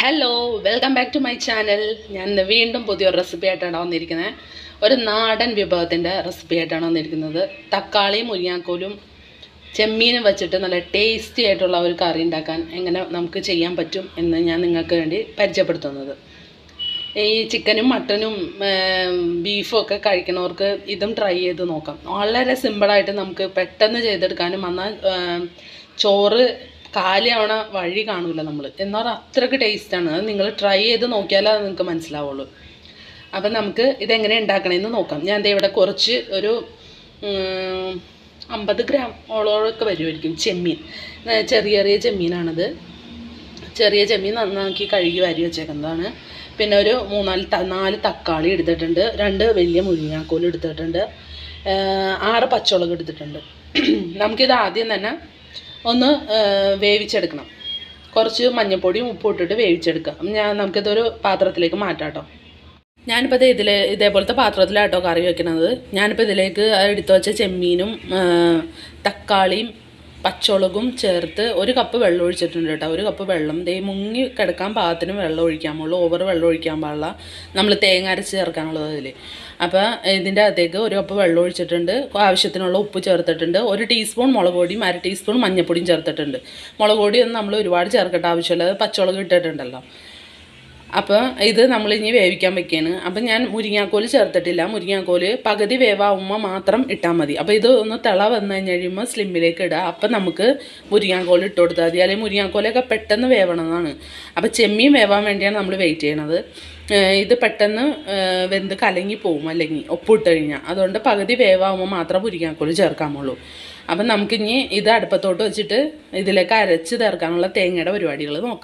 hello welcome back to my channel ഞാൻ ഇന്ന് വീണ്ടും പുതിയൊരു റെസിപ്പി ആയിട്ടാണ് വന്നിരിക്കുന്നത് ഒരു നാടൻ വിഭവത്തിൻ്റെ റെസിപ്പി ആയിട്ടാണ് വന്നിരിക്കുന്നത് തക്കാളിയും മുരിങ്ങാക്കോലും ചെമ്മീനും വെച്ചിട്ട് നല്ല ടേസ്റ്റി ആയിട്ടുള്ള ഒരു കറി ഉണ്ടാക്കാൻ എങ്ങനെ നമുക്ക് ചെയ്യാൻ പറ്റും എന്ന് ഞാൻ നിങ്ങൾക്ക് വേണ്ടി പരിചയപ്പെടുത്തുന്നത് ഈ ചിക്കനും മട്ടനും ബീഫും ഒക്കെ കഴിക്കണവർക്ക് ഇതും ട്രൈ ചെയ്ത് നോക്കാം വളരെ സിമ്പിളായിട്ട് നമുക്ക് പെട്ടെന്ന് ചെയ്തെടുക്കാനും എന്നാൽ ഏം, ചോറ് കാലിയാവണ വഴി കാണൂല നമ്മൾ എന്നാൽ അത്രയ്ക്ക് ടേസ്റ്റാണ് അത് നിങ്ങൾ ട്രൈ ചെയ്ത് നോക്കിയാലേ അത് നിങ്ങൾക്ക് മനസ്സിലാവുള്ളൂ അപ്പം നമുക്ക് ഇതെങ്ങനെ ഉണ്ടാക്കണമെന്ന് നോക്കാം ഞാൻ ദേ ഇവിടെ കുറച്ച് ഒരു ഉം, അമ്പത് ഗ്രാം ഓളോളൊക്കെ വരുമായിരിക്കും ചെമ്മീൻ ഏ, ചെറിയ ചെറിയ ചെമ്മീനാണത് ചെറിയ ചെമ്മീൻ നന്നാക്കി കഴുകി വാരി വെച്ചേക്കുന്നതാണ് പിന്നെ ഒരു മൂന്നാല് ത നാല് തക്കാളി എടുത്തിട്ടുണ്ട് രണ്ട് വലിയ മുരിങ്ങാക്കോൽ എടുത്തിട്ടുണ്ട് ആ, ആറ് പച്ചമുളക് എടുത്തിട്ടുണ്ട് നമുക്കിത് ആദ്യം തന്നെ ഒന്ന് ആ, വേവിച്ചെടുക്കണം കുറച്ച് മഞ്ഞൾപ്പൊടിയും ഉപ്പും ഇട്ടിട്ട് വേവിച്ചെടുക്കാം ഞാൻ നമുക്കിതൊരു പാത്രത്തിലേക്ക് മാറ്റാം കേട്ടോ ഞാനിപ്പോൾ ഇത് ഇതിൽ ഇതേപോലത്തെ പാത്രത്തിലാട്ടോ കറി വെക്കണത് ഞാനിപ്പോൾ ഇതിലേക്ക് എടുത്തു വെച്ച ചെമ്മീനും ആ, തക്കാളിയും പച്ചമുളകും ചേർത്ത് ഒരു കപ്പ് വെള്ളം ഒഴിച്ചിട്ടുണ്ട് കേട്ടോ ഒരു കപ്പ് വെള്ളം ദേ മുങ്ങി കിടക്കാൻ പാകത്തിന് വെള്ളം ഒഴിക്കാൻ പാടുള്ളൂ ഓവർ വെള്ളം ഒഴിക്കാൻ പാടില്ല നമ്മൾ തേങ്ങ അരച്ച് ചേർക്കാനുള്ളത് അതിൽ അപ്പോൾ ഇതിൻ്റെ അകത്തേക്ക് ഒരു കപ്പ് വെള്ളം ഒഴിച്ചിട്ടുണ്ട് ആവശ്യത്തിനുള്ള ഉപ്പ് ചേർത്തിട്ടുണ്ട് ഒരു ടീസ്പൂൺ മുളക് പൊടിയും അര ടീസ്പൂൺ മഞ്ഞൾപ്പൊടിയും ചേർത്തിട്ടുണ്ട് മുളക് പൊടിയൊന്നും നമ്മൾ ഒരുപാട് ചേർക്കേണ്ട ആവശ്യമില്ല അത് പച്ചമുളക് ഇട്ടിട്ടുണ്ടല്ലോ അപ്പോൾ ഇത് നമ്മളിനി വേവിക്കാൻ വെക്കുകയാണ് അപ്പം ഞാൻ മുരിങ്ങാക്കോല് ചേർത്തിട്ടില്ല മുരിങ്ങാക്കോല് പകുതി വേവാവുമ്പോൾ മാത്രം ഇട്ടാൽ മതി അപ്പോൾ ഇത് ഒന്ന് തിള വന്നു കഴിഞ്ഞ് കഴിയുമ്പോൾ സ്ലിമ്മിലേക്ക് ഇടുക അപ്പം നമുക്ക് മുരിങ്ങാക്കോല് ഇട്ട് കൊടുത്താൽ മതി അല്ലെങ്കിൽ മുരിങ്ങാക്കോലൊക്കെ പെട്ടെന്ന് വേവണമെന്നാണ് അപ്പോൾ ചെമ്മീൻ വേവാൻ വേണ്ടിയാണ് നമ്മൾ വെയിറ്റ് ചെയ്യണത് ഏഹ് ഇത് പെട്ടെന്ന് ഏഹ് വെന്ത് കലങ്ങി പോകും അല്ലെങ്കിൽ ഉപ്പിട്ട് കഴിഞ്ഞാൽ അതുകൊണ്ട് പകുതി വേവാകുമ്പോൾ മാത്രം മുരിങ്ങാക്കോല് ചേർക്കാമുള്ളൂ അപ്പം നമുക്കിനി ഇത് അടുപ്പത്തോട്ട് വെച്ചിട്ട് ഇതിലേക്ക് അരച്ച് ചേർക്കാനുള്ള തേങ്ങയുടെ പരിപാടികൾ നോക്കാം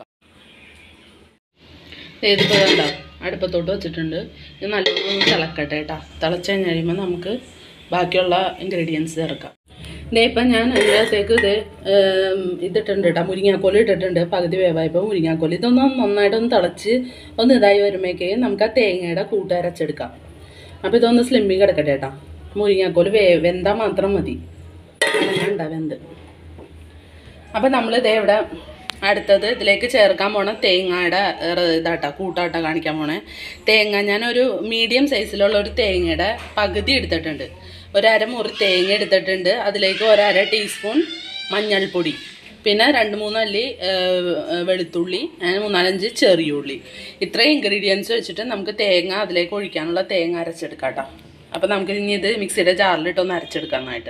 ഇതിപ്പോൾ വേണ്ട അടുപ്പത്തോട്ട് വെച്ചിട്ടുണ്ട് ഇത് നല്ലോണം തിളക്കട്ടെ കേട്ടോ തിളച്ച് കഴിഞ്ഞ് കഴിയുമ്പോൾ നമുക്ക് ബാക്കിയുള്ള ഇൻഗ്രീഡിയൻസ് ചേർക്കാം ഇതേ ഇപ്പം ഞാൻ ഇതിനകത്തേക്ക് ഇത് ഏം, ഇതിട്ടുണ്ട് കേട്ടോ മുരിങ്ങാക്കോല് ഇട്ടിട്ടുണ്ട് പകുതി വേവായപ്പോൾ മുരിങ്ങാക്കോല് ഇതൊന്ന് നന്നായിട്ടൊന്ന് തിളച്ച് ഒന്ന് ഇതായി വരുമ്പോഴേക്ക് നമുക്ക് ആ തേങ്ങയുടെ കൂട്ട് അരച്ചെടുക്കാം അപ്പോൾ ഇതൊന്ന് സ്ലിമ്മിൽ കിടക്കട്ടെ കേട്ടോ മുരിങ്ങാക്കോല് വേ വെന്താൽ മാത്രം മതി വേണ്ട വെന്ത് അപ്പം നമ്മൾ ഇതേ ഇവിടെ അടുത്തത് ഇതിലേക്ക് ചേർക്കാൻ പോണ തേങ്ങയുടെ ഏറെ ഇതാട്ടാ കൂട്ടാട്ട കാണിക്കാൻ പോണേ തേങ്ങ ഞാനൊരു മീഡിയം സൈസിലുള്ള ഒരു തേങ്ങയുടെ പകുതി എടുത്തിട്ടുണ്ട് ഒരു അരമുറി തേങ്ങ എടുത്തിട്ടുണ്ട് അതിലേക്ക് ഒരര ടീസ്പൂൺ മഞ്ഞൾപ്പൊടി പിന്നെ രണ്ട് മൂന്ന് അല്ലി ഏഹ്, വെളുത്തുള്ളി അങ്ങനെ മൂന്നാലഞ്ച് ചെറിയ ഉള്ളി ഇത്രയും ഇൻഗ്രീഡിയൻസ് വെച്ചിട്ട് നമുക്ക് തേങ്ങ അതിലേക്ക് ഒഴിക്കാനുള്ള തേങ്ങ അരച്ചെടുക്കാം കേട്ടോ അപ്പം നമുക്ക് ഇനി ഇത് മിക്സിയുടെ ജാറിലിട്ടൊന്ന് അരച്ചെടുക്കാം നന്നായിട്ട്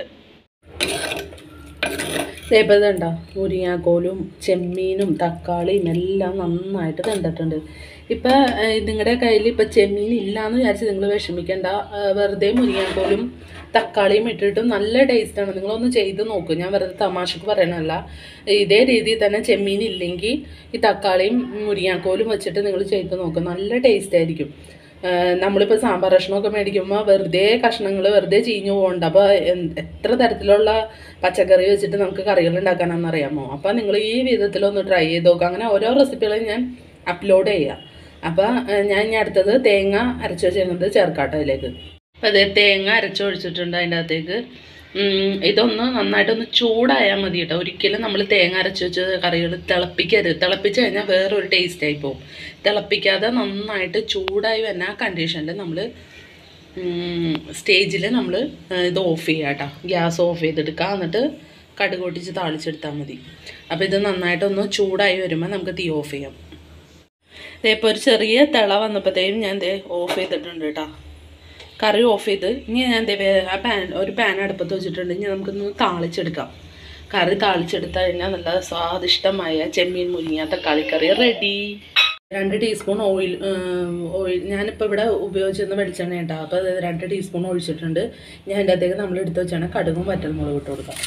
ഇതേപോലെ ഇതുണ്ടോ മുരിങ്ങാക്കോലും ചെമ്മീനും തക്കാളിയും എല്ലാം നന്നായിട്ട് വെന്തിട്ടുണ്ട് ഇപ്പം നിങ്ങളുടെ കയ്യിൽ ഇപ്പം ചെമ്മീൻ ഇല്ലയെന്ന് വിചാരിച്ച് നിങ്ങൾ വിഷമിക്കേണ്ട ആ, വെറുതെ മുരിങ്ങാക്കോലും തക്കാളിയും ഇട്ടിട്ടും നല്ല ടേസ്റ്റാണ് നിങ്ങളൊന്ന് ചെയ്ത് നോക്കൂ ഞാൻ വെറുതെ തമാശക്ക് പറയണല്ല ഇതേ രീതിയിൽ തന്നെ ചെമ്മീൻ ഇല്ലെങ്കിൽ ഈ തക്കാളിയും മുരിങ്ങാക്കോലും വെച്ചിട്ട് നിങ്ങൾ ചെയ്ത് നോക്കും നല്ല ടേസ്റ്റ് ആയിരിക്കും ആഹ് നമ്മളിപ്പോൾ സാമ്പാർ കഷ്ണമൊക്കെ മേടിക്കുമ്പോൾ വെറുതെ കഷ്ണങ്ങൾ വെറുതെ ചീഞ്ഞു പോകണ്ട അപ്പോൾ എത്ര തരത്തിലുള്ള പച്ചക്കറി വെച്ചിട്ട് നമുക്ക് കറികൾ ഉണ്ടാക്കാനാണെന്ന് അറിയാമോ അപ്പോൾ നിങ്ങൾ ഈ വിധത്തിലൊന്ന് ട്രൈ ചെയ്ത് നോക്കുക അങ്ങനെ ഓരോ റെസിപ്പികളും ഞാൻ അപ്ലോഡ് ചെയ്യാം അപ്പോൾ ഞാൻ ഇനി അടുത്തത് തേങ്ങ അരച്ച് വെച്ചിരുന്നത് ചേർക്കാട്ടോ അതിലേക്ക് അപ്പോൾ അതേ തേങ്ങ അരച്ചൊഴിച്ചിട്ടുണ്ട് അതിൻ്റെ അകത്തേക്ക് ഉം, ഇതൊന്ന് നന്നായിട്ടൊന്ന് ചൂടായാൽ മതി കേട്ടോ ഒരിക്കലും നമ്മൾ തേങ്ങ അരച്ച് വെച്ച കറികൾ തിളപ്പിക്കരുത് തിളപ്പിച്ച് കഴിഞ്ഞാൽ വേറൊരു ടേസ്റ്റ് ആയി പോകും തിളപ്പിക്കാതെ നന്നായിട്ട് ചൂടായി വരുന്ന ആ കണ്ടീഷനിൽ നമ്മൾ സ്റ്റേജിൽ നമ്മൾ ഇത് ഓഫ് ചെയ്യുക കേട്ടോ ഗ്യാസ് ഓഫ് ചെയ്തെടുക്കുക എന്നിട്ട് കടുക് പൊട്ടിച്ച് താളിച്ചെടുത്താൽ മതി അപ്പോൾ ഇത് നന്നായിട്ടൊന്ന് ചൂടായി വരുമ്പോൾ നമുക്ക് തീ ഓഫ് ചെയ്യാം ഇപ്പോൾ ഒരു ചെറിയ തിള വന്നപ്പോഴത്തേക്കും ഞാൻ ദേ ഓഫ് ചെയ്തിട്ടുണ്ട് കേട്ടോ കറി ഓഫ് ചെയ്ത് ഇനി ഞാൻ ദേ വേ- ആ പാൻ ഒരു പാൻ അടുപ്പത്ത് വെച്ചിട്ടുണ്ട് ഇനി നമുക്കൊന്ന് താളിച്ചെടുക്കാം കറി താളിച്ചെടുത്ത് കഴിഞ്ഞാൽ നല്ല സ്വാദിഷ്ടമായ ചെമ്മീൻ മുരിങ്ങ തക്കാളിക്കറി റെഡി രണ്ട് ടീസ്പൂൺ ഓയിൽ ഓയിൽ ഞാനിപ്പോൾ ഇവിടെ ഉപയോഗിച്ചിരുന്ന വെളിച്ചെണ്ണ കേട്ടോ അപ്പോൾ അത് രണ്ട് ടീസ്പൂൺ ഒഴിച്ചിട്ടുണ്ട് ഞാൻ അതിൻ്റെ അകത്തേക്ക് നമ്മൾ എടുത്ത് വെച്ചാണ് കടുകും വറ്റൽമുളകും ഇട്ട് കൊടുക്കാം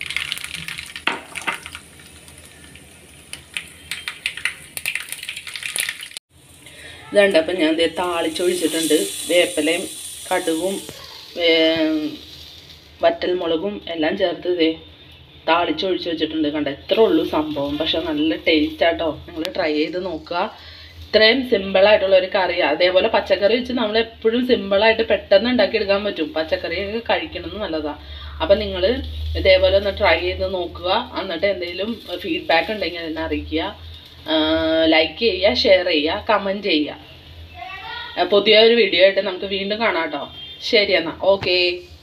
ഇതുണ്ട് അപ്പം ഞാൻ ദേ താളിച്ചൊഴിച്ചിട്ടുണ്ട് വേപ്പിലയും കടുകും വേ- വറ്റൽമുളകും എല്ലാം ചേർത്ത് ദേ താളിച്ചൊഴിച്ച് വെച്ചിട്ടുണ്ട് കണ്ട ഇത്രേ ഉള്ളൂ സംഭവം പക്ഷെ നല്ല ടേസ്റ്റ് ആട്ടോ നിങ്ങൾ ട്രൈ ചെയ്ത് നോക്കുക ഇത്രയും സിമ്പിളായിട്ടുള്ള ഒരു കറി അതേപോലെ പച്ചക്കറി വെച്ച് നമ്മൾ എപ്പോഴും സിമ്പിളായിട്ട് പെട്ടെന്ന് ഉണ്ടാക്കിയെടുക്കാൻ പറ്റും പച്ചക്കറിയൊക്കെ കഴിക്കണമെന്ന് നല്ലതാണ് അപ്പം നിങ്ങൾ ഇതേപോലെ ഒന്ന് ട്രൈ ചെയ്ത് നോക്കുക എന്നിട്ട് എന്തെങ്കിലും ഫീഡ്ബാക്ക് ഉണ്ടെങ്കിൽ അതിനെ അറിയിക്കുക ലൈക്ക് ചെയ്യുക ഷെയർ ചെയ്യുക കമൻറ്റ് ചെയ്യുക ആ, പുതിയൊരു വീഡിയോ ആയിട്ട് നമുക്ക് വീണ്ടും കാണാം കേട്ടോ ശരി എന്നാൽ ഓക്കേ